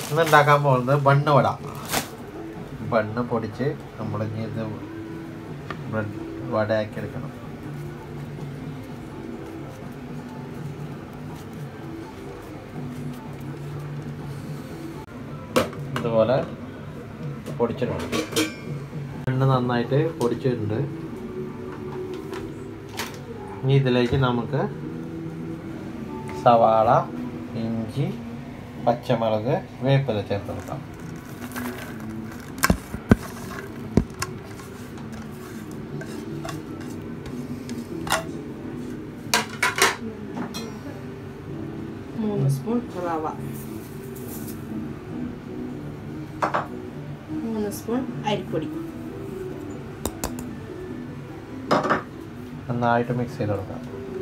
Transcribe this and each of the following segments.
ഇന്ന് ഉണ്ടാക്കാൻ പോകുന്നത് ബണ്ണ് വട ബണ്ണ് പൊടിച്ച് നമ്മൾ ഇനി ഇത് ബ്രെഡ് വടയാക്കി എടുക്കണം ഇതുപോലെ പൊടിച്ചിട്ടുണ്ട് ബണ്ണ് നന്നായിട്ട് പൊടിച്ചിട്ടുണ്ട് ഇനി ഇതിലേക്ക് നമുക്ക് സവാള ഇഞ്ചി പച്ചമുളക് വേപ്പില ചേർത്ത് കൊടുക്കാം മൂന്ന് സ്പൂൺ റവ മൂന്ന് സ്പൂൺ അരിപ്പൊടി നന്നായിട്ട് മിക്സ് ചെയ്ത് കൊടുക്കാം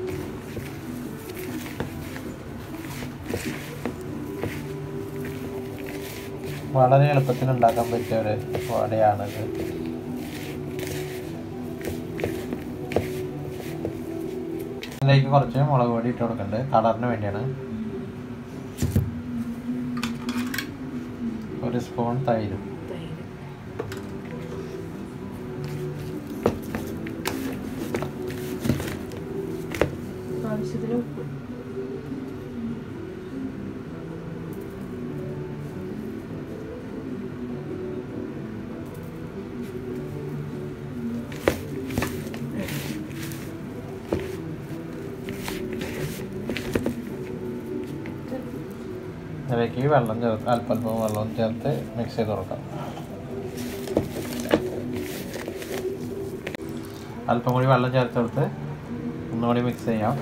വളരെ എളുപ്പത്തിൽ ഉണ്ടാക്കാൻ പറ്റിയ ഒരു വടയാണിത് ഇതിലേക്ക് കുറച്ച് മുളക് പൊടി ഇട്ട് കൊടുക്കുന്നുണ്ട് കളറിന് വേണ്ടിയാണ് ഒരു സ്പൂൺ തൈരും തൈര് ആവശ്യത്തിന് ഉപ്പ് ഇതിലേക്ക് വെള്ളം ചേർത്ത് അല്പല്പം വെള്ളം ചേർത്ത് മിക്സ് ചെയ്ത് കൊടുക്കാം അല്പം കൂടി വെള്ളം ചേർത്ത് കൊടുത്ത് ഒന്നുകൂടി മിക്സ് ചെയ്യാം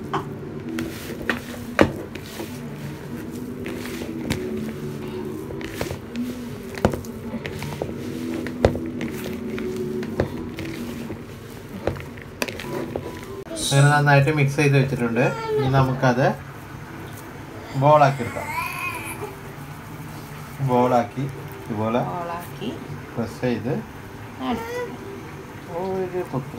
അങ്ങനെ നന്നായിട്ട് മിക്സ് ചെയ്ത് വെച്ചിട്ടുണ്ട് ഇനി നമുക്കത് ബോളാക്കി എടുക്കാം ബോളാക്കി ഇതുപോലെ ഓളാക്കി പ്രസ് ചെയ്ത് അടിച്ച് ഒരു കുത്ത്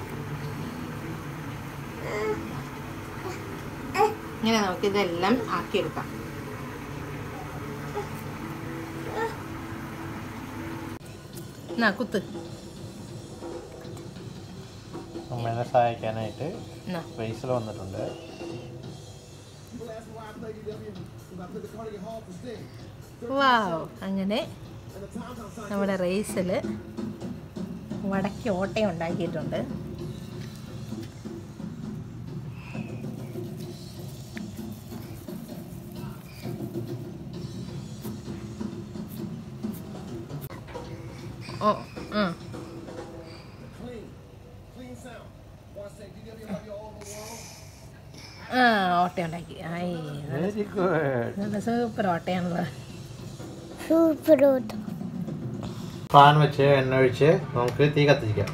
ഇങ്ങനെ നമുക്ക് ഇതെല്ലാം ആക്കിയെടുക്കാം എന്നാ കുത്ത് അമ്മേനെ സഹായിക്കാനായിട്ട് എന്നാ ബേസിൽ വന്നിട്ടുണ്ട് വാവ് അങ്ങനെ നമ്മുടെ റേസിൽ വടക്ക് ഓട്ടയം ഉണ്ടാക്കിയിട്ടുണ്ട് ഓ ആ ആ ഓട്ട ഉണ്ടാക്കി ആയി വെരി ഗുഡ് നല്ല സൂപ്പർ ഓട്ടയാണല്ലോ പാൻ വെച്ച് എണ്ണ ഒഴിച്ച് നമുക്ക് തീ കത്തിക്കാം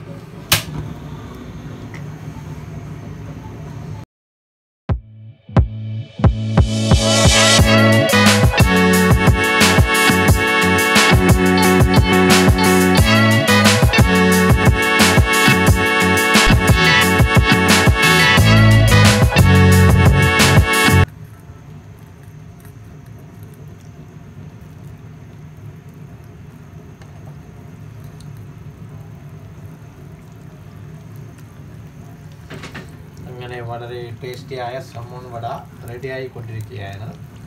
അങ്ങനെ വളരെ ടേസ്റ്റിയായ സമൂൺ വട റെഡി ആയിക്കൊണ്ടിരിക്കുകയാണ്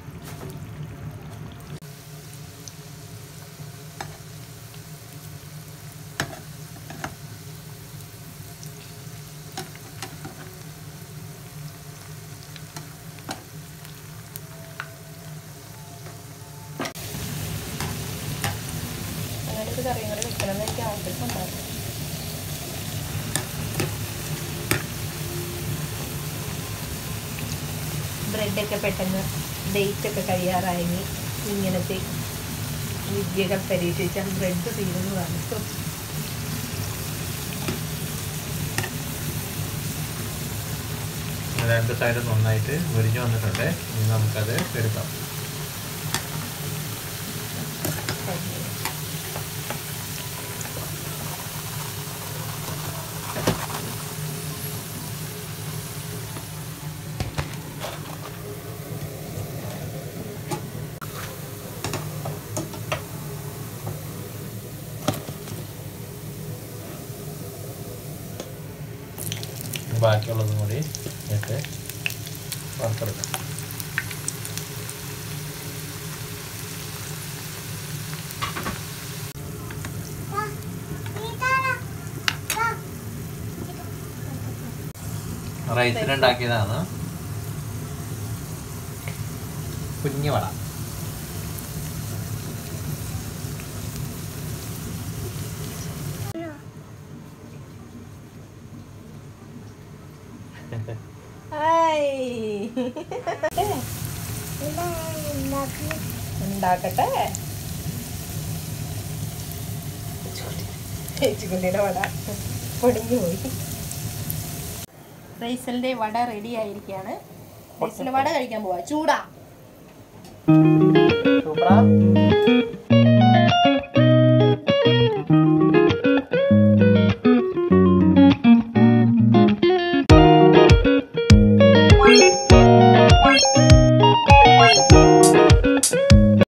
അങ്ങനെ ഒരു കറിയും കൂടെ വെക്കണം എന്ന് എനിക്ക് ആവശ്യമുണ്ടായിരുന്നു ബ്രെഡൊക്കെ പെട്ടെന്ന് ഡേറ്റ് ഒക്കെ കഴിയാറായി ഇങ്ങനത്തെ വിദ്യകൾ പരീക്ഷിച്ചാൽ ബ്രെഡ് തീരുന്നതാണ് രണ്ട് സൈഡും നന്നായിട്ട് മുരിഞ്ഞു വന്നിട്ടുണ്ട് ഇനി നമുക്കത് എടുക്കാം ബാക്കിയുള്ളതും കൂടി ഇട്ട് വറുത്തെടുക്കാം റൈസിലുണ്ടാക്കിയതാണ് കുഞ്ഞു വട ഉണ്ടാക്കട്ടെ ചേച്ചിക്കുട്ടിയുടെ വട പൊടിഞ്ഞു പോയി റൈസലിന്റെ വട റെഡി ആയിരിക്കാണ് റൈസലിന്റെ വട കഴിക്കാൻ പോവാ ചൂടാ സൂപ്പറാ